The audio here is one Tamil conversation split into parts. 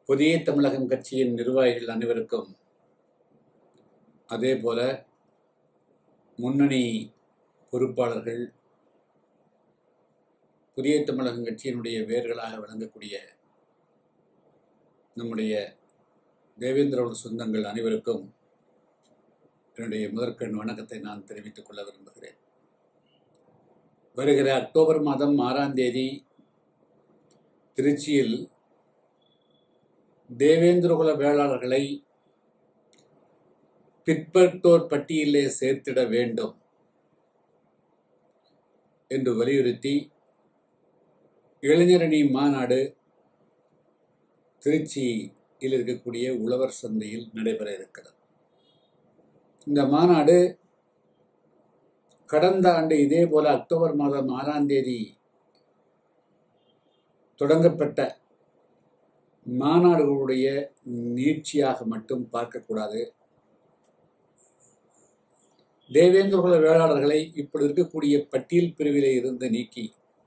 புதிய தமிழகம் கட்சியின் நிர்வாகிகள் அனைவருக்கும் அதே போல முன்னணி பொறுப்பாளர்கள் புதிய தமிழகம் கட்சியினுடைய வேர்களாக விளங்கக்கூடிய நம்முடைய தேவேந்திரோட சொந்தங்கள் அனைவருக்கும் என்னுடைய முதற்கண் வணக்கத்தை நான் தெரிவித்துக் கொள்ள விரும்புகிறேன் வருகிற அக்டோபர் மாதம் ஆறாம் தேதி திருச்சியில் தேவேந்திரகுல வேளாளர்களை பிற்பட்டோர் பட்டியலே சேர்த்திட வேண்டும் என்று வலியுறுத்தி இளைஞரணி மாநாடு திருச்சியில் இருக்கக்கூடிய உழவர் சந்தையில் நடைபெற இருக்கிறது இந்த மாநாடு கடந்த ஆண்டு இதே போல அக்டோபர் மாதம் ஆறாம் தேதி தொடங்கப்பட்ட மாநாடுகளுடைய நீட்சியாக மட்டும் பார்க்கக்கூடாது தேவேந்திரகுல வேளாளர்களை இப்படி இருக்கக்கூடிய பட்டியல் பிரிவிலே இருந்து நீக்கி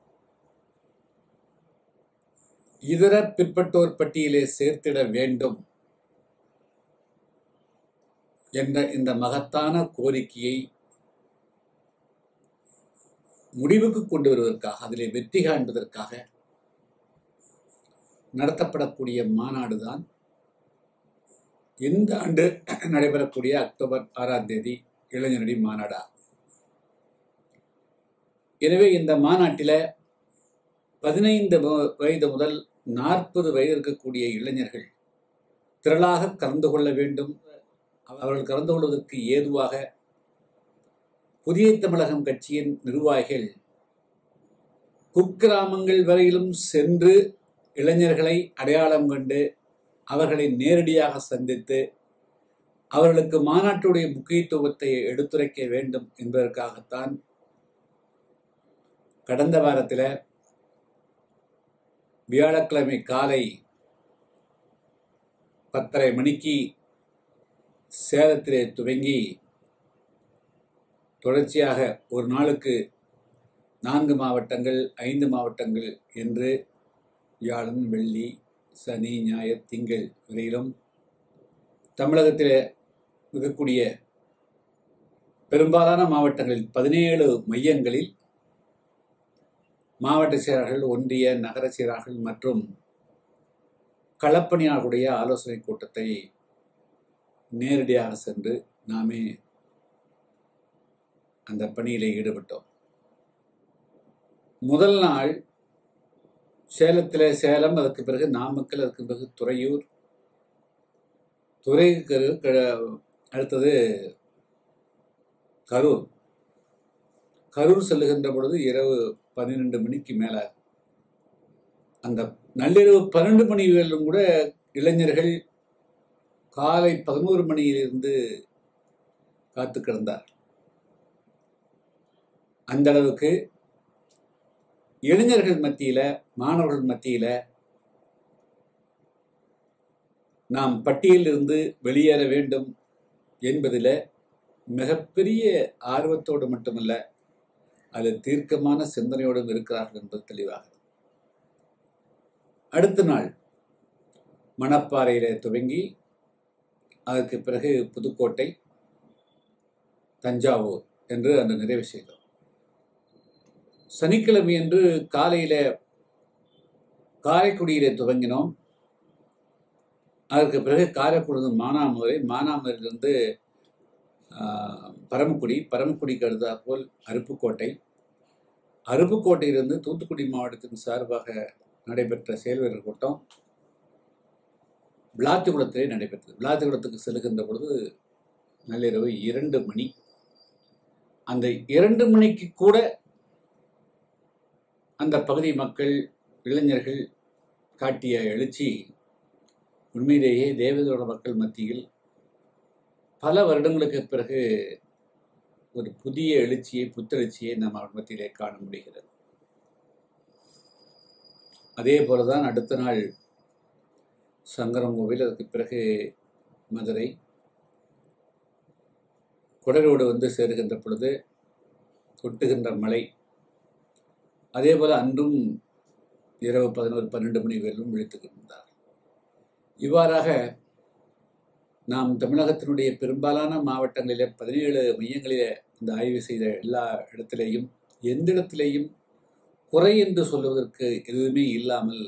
இதர பிற்பட்டோர் பட்டியலே சேர்த்திட வேண்டும் என்ற இந்த மகத்தான கோரிக்கையை முடிவுக்கு கொண்டு வருவதற்காக அதிலே வெற்றி காண்பதற்காக நடத்தப்படக்கூடிய மாநாடு தான் இந்த ஆண்டு நடைபெறக்கூடிய அக்டோபர் ஆறாம் தேதி இளைஞரடி மாநாடா எனவே இந்த மாநாட்டில் பதினைந்து வயது முதல் நாற்பது வயது இருக்கக்கூடிய இளைஞர்கள் திரளாக கலந்து கொள்ள வேண்டும் அவர்கள் கலந்து கொள்வதற்கு ஏதுவாக புதிய தமிழகம் கட்சியின் நிர்வாகிகள் குக்கிராமங்கள் வரையிலும் சென்று இளைஞர்களை அடையாளம் கண்டு அவர்களை நேரடியாக சந்தித்து அவர்களுக்கு மாநாட்டுடைய முக்கியத்துவத்தை எடுத்துரைக்க வேண்டும் என்பதற்காகத்தான் கடந்த வாரத்தில் வியாழக்கிழமை காலை பத்தரை மணிக்கு சேலத்திலே துவங்கி தொடர்ச்சியாக ஒரு நாளுக்கு நான்கு மாவட்டங்கள் ஐந்து மாவட்டங்கள் என்று வியாழன் வெள்ளி சனி ஞாயிறு திங்கள் வரையிலும் தமிழகத்தில் இருக்கக்கூடிய பெரும்பாலான மாவட்டங்களில் பதினேழு மையங்களில் மாவட்ட செயலாளர்கள் ஒன்றிய நகர செயலாளர்கள் மற்றும் களப்பணியாளர்களுடைய ஆலோசனை கூட்டத்தை நேரடியாக சென்று நாமே அந்த பணியில் ஈடுபட்டோம் முதல் நாள் சேலத்தில் சேலம் அதுக்கு பிறகு நாமக்கல் அதுக்கு பிறகு துறையூர் துறைக்கு அடுத்தது கரூர் கரூர் செல்லுகின்ற பொழுது இரவு பன்னிரெண்டு மணிக்கு மேலே அந்த நள்ளிரவு பன்னெண்டு மணி வேலும் கூட இளைஞர்கள் காலை பதினோரு மணியிலிருந்து காத்து கிடந்தார் அந்த அளவுக்கு இளைஞர்கள் மத்தியில மாணவர்கள் மத்தியில நாம் பட்டியலிருந்து வெளியேற வேண்டும் என்பதில் மிகப்பெரிய ஆர்வத்தோடு மட்டுமல்ல அது தீர்க்கமான சிந்தனையோடும் இருக்கிறார்கள் என்பது தெளிவாக அடுத்த நாள் மணப்பாறையில துவங்கி அதற்கு பிறகு புதுக்கோட்டை தஞ்சாவூர் என்று அந்த நிறைவு செய்தோம் சனிக்கிழமை என்று காலையில காரைக்குடியிலே துவங்கினோம் அதற்கு பிறகு காரைக்குடி மானாமதுரை மானாமதுரையிலிருந்து பரமக்குடி பரமக்குடிக்கு அடுத்தா போல் அருப்புக்கோட்டை அருப்புக்கோட்டையிலிருந்து தூத்துக்குடி மாவட்டத்தின் சார்பாக நடைபெற்ற செயல்வீரர் கூட்டம் விளாத்திக்குளத்திலே நடைபெற்றது விளாத்திக்குளத்துக்கு செல்கின்ற பொழுது நள்ளிரவு இரண்டு மணி அந்த இரண்டு மணிக்கு கூட அந்த பகுதி மக்கள் இளைஞர்கள் காட்டிய எழுச்சி உண்மையிலேயே தேவதோட மக்கள் மத்தியில் பல வருடங்களுக்கு பிறகு ஒரு புதிய எழுச்சியை புத்தெழுச்சியை நம்ம மத்தியிலே காண முடிகிறது அதே போலதான் அடுத்த நாள் சங்கரம் கோவில் அதுக்கு பிறகு மதுரை குடலோடு வந்து சேருகின்ற பொழுது கொட்டுகின்ற மழை அதே போல் அன்றும் இரவு பதினோரு பன்னெண்டு மணி வரையிலும் விழித்துக் கொண்டிருந்தார் இவ்வாறாக நாம் தமிழகத்தினுடைய பெரும்பாலான மாவட்டங்களிலே பதினேழு மையங்களிலே இந்த ஆய்வு செய்த எல்லா இடத்திலேயும் எந்த இடத்திலேயும் குறை என்று சொல்வதற்கு எதுவுமே இல்லாமல்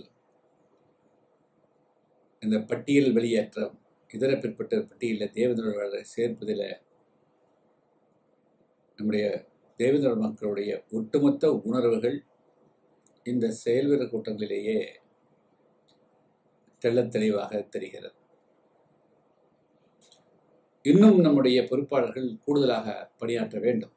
இந்த பட்டியல் வெளியேற்றம் இதர பிற்பட்ட பட்டியலில் தேவேந்திர சேர்ப்பதில் நம்முடைய தேவேந்திர மக்களுடைய ஒட்டுமொத்த உணர்வுகள் இந்த செயல்வீரர் கூட்டங்களிலேயே தெள்ளத் தெளிவாக தெரிகிறது இன்னும் நம்முடைய பொறுப்பாளர்கள் கூடுதலாக பணியாற்ற வேண்டும்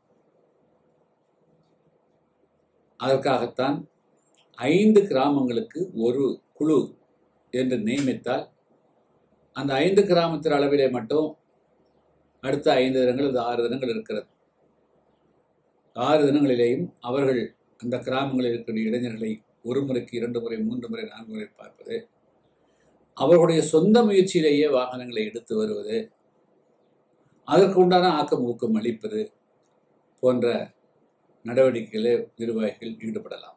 அதற்காகத்தான் ஐந்து கிராமங்களுக்கு ஒரு குழு என்று நியமித்தால் அந்த ஐந்து கிராமத்தின் அளவிலே மட்டும் அடுத்த ஐந்து தினங்கள் அது ஆறு தினங்கள் இருக்கிறது ஆறு தினங்களிலேயும் அவர்கள் அந்த கிராமங்களில் இருக்கிற இளைஞர்களை ஒரு முறைக்கு இரண்டு முறை மூன்று முறை நான்கு முறை பார்ப்பது அவர்களுடைய சொந்த முயற்சியிலேயே வாகனங்களை எடுத்து வருவது அதற்கு உண்டான ஆக்கம் ஊக்கம் அளிப்பது போன்ற நடவடிக்கைகளில் நிர்வாகிகள் ஈடுபடலாம்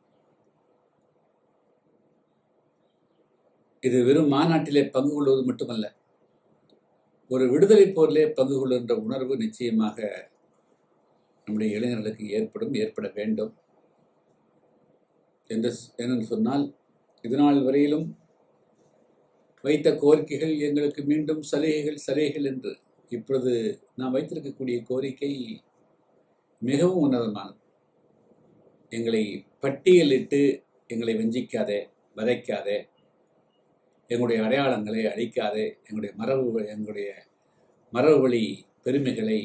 இது வெறும் மாநாட்டிலே பங்கு கொள்வது மட்டுமல்ல ஒரு விடுதலை போரிலே பங்கு கொள்கின்ற உணர்வு நிச்சயமாக நம்முடைய இளைஞர்களுக்கு ஏற்படும் ஏற்பட வேண்டும் என்று என்னென்னு சொன்னால் இதுநாள் வரையிலும் வைத்த கோரிக்கைகள் எங்களுக்கு மீண்டும் சலுகைகள் சலுகைகள் என்று இப்பொழுது நாம் வைத்திருக்கக்கூடிய கோரிக்கை மிகவும் உன்னதமானது எங்களை பட்டியலிட்டு எங்களை வஞ்சிக்காதே வதைக்காதே எங்களுடைய அடையாளங்களை அழிக்காதே எங்களுடைய மரபு எங்களுடைய மரபு வழி பெருமைகளை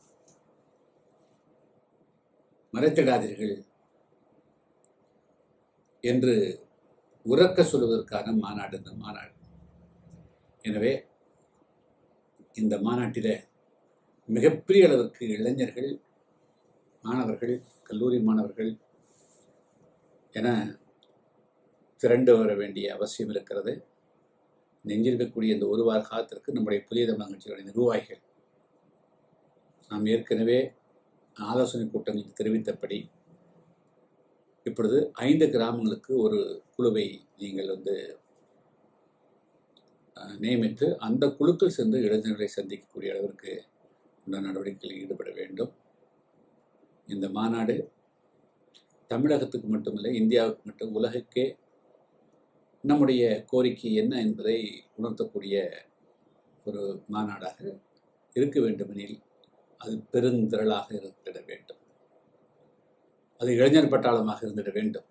மறைத்திடாதீர்கள் என்று உறக்க சொல்வதற்கான மாநாடு இந்த மாநாடு எனவே இந்த மாநாட்டில் மிகப்பெரிய அளவிற்கு இளைஞர்கள் மாணவர்கள் கல்லூரி மாணவர்கள் என திரண்டு வர வேண்டிய அவசியம் இருக்கிறது நெஞ்சிருக்கக்கூடிய இந்த ஒரு வார காலத்திற்கு நம்முடைய புதிய தமிழ் கட்சிகளுடைய நிர்வாகிகள் நாம் ஏற்கனவே ஆலோசனை கூட்டங்களில் தெரிவித்தபடி இப்பொழுது ஐந்து கிராமங்களுக்கு ஒரு குழுவை நீங்கள் வந்து நியமித்து அந்த குழுக்கள் சென்று இளைஞர்களை சந்திக்கக்கூடிய அளவிற்கு இந்த நடவடிக்கைகளில் ஈடுபட வேண்டும் இந்த மாநாடு தமிழகத்துக்கு மட்டுமில்லை இந்தியாவுக்கு மட்டும் உலகுக்கே நம்முடைய கோரிக்கை என்ன என்பதை உணர்த்தக்கூடிய ஒரு மாநாடாக இருக்க வேண்டுமெனில் அது பெருந்திரளாக இருந்திட வேண்டும் அது இளைஞர் பட்டாளமாக இருந்திட வேண்டும்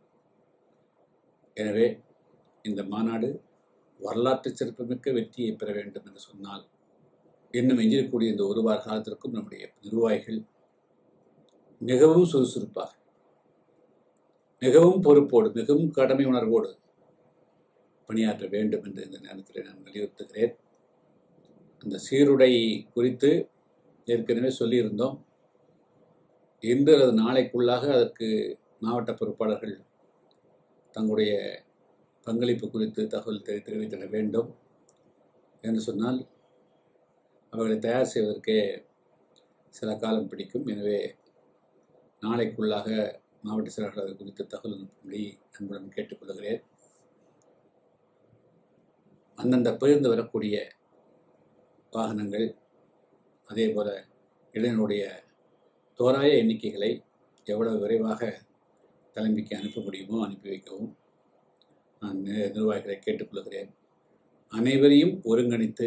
எனவே இந்த மாநாடு வரலாற்று சிறப்புமிக்க வெற்றியை பெற வேண்டும் என்று சொன்னால் இன்னும் எஞ்சிருக்கக்கூடிய இந்த ஒரு வார காலத்திற்கும் நம்முடைய நிர்வாகிகள் மிகவும் சுறுசுறுப்பாக மிகவும் பொறுப்போடு மிகவும் கடமை உணர்வோடு பணியாற்ற வேண்டும் என்று இந்த நேரத்தில் நான் வலியுறுத்துகிறேன் அந்த சீருடை குறித்து ஏற்கனவே சொல்லியிருந்தோம் இன்று அல்லது நாளைக்குள்ளாக அதற்கு மாவட்ட பொறுப்பாளர்கள் தங்களுடைய பங்களிப்பு குறித்து தகவல் தெரி தெரிவித்திட வேண்டும் என்று சொன்னால் அவர்களை தயார் செய்வதற்கே சில காலம் பிடிக்கும் எனவே நாளைக்குள்ளாக மாவட்ட செயலாளர் அது குறித்து தகவல் அனுப்பும்படி அன்புடன் கேட்டுக்கொள்கிறேன் அந்தந்த பகிர்ந்து வரக்கூடிய வாகனங்கள் அதே போல் இளைஞருடைய தோராய எண்ணிக்கைகளை எவ்வளவு விரைவாக தலைமைக்கு அனுப்ப முடியுமோ அனுப்பி வைக்கவும் நான் நிர்வாகிகளை கேட்டுக்கொள்கிறேன் அனைவரையும் ஒருங்கிணைத்து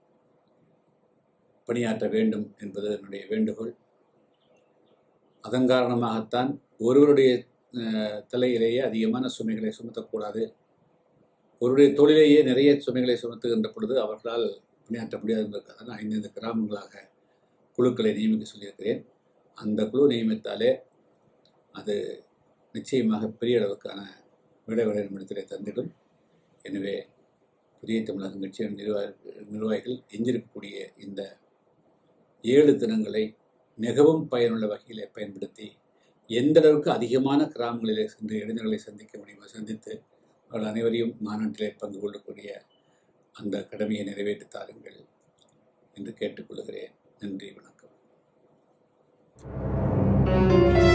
பணியாற்ற வேண்டும் என்பது என்னுடைய வேண்டுகோள் அதன் காரணமாகத்தான் ஒருவருடைய தலையிலேயே அதிகமான சுமைகளை சுமத்தக்கூடாது ஒருவருடைய தொழிலேயே நிறைய சுமைகளை சுமத்துகின்ற பொழுது அவர்களால் பணியாற்ற முடியாது என்பதற்காக ஐந்து கிராமங்களாக குழுக்களை நியமிக்க சொல்லியிருக்கிறேன் அந்த குழு நியமித்தாலே அது நிச்சயமாக பெரிய அளவுக்கான விளைவுகளை நம்மிடத்திலே தந்திடும் எனவே புதிய தமிழகம் கட்சியின் நிர்வாக நிர்வாகிகள் எஞ்சிருக்கக்கூடிய இந்த ஏழு தினங்களை மிகவும் பயனுள்ள வகையிலே பயன்படுத்தி எந்த அளவுக்கு அதிகமான கிராமங்களிலே சென்று இளைஞர்களை சந்திக்க முடியுமோ சந்தித்து அவர்கள் அனைவரையும் மாநாட்டிலே பங்கு கொள்ளக்கூடிய அந்த கடமையை நிறைவேற்றி தாருங்கள் என்று கேட்டுக்கொள்கிறேன் நன்றி வணக்கம்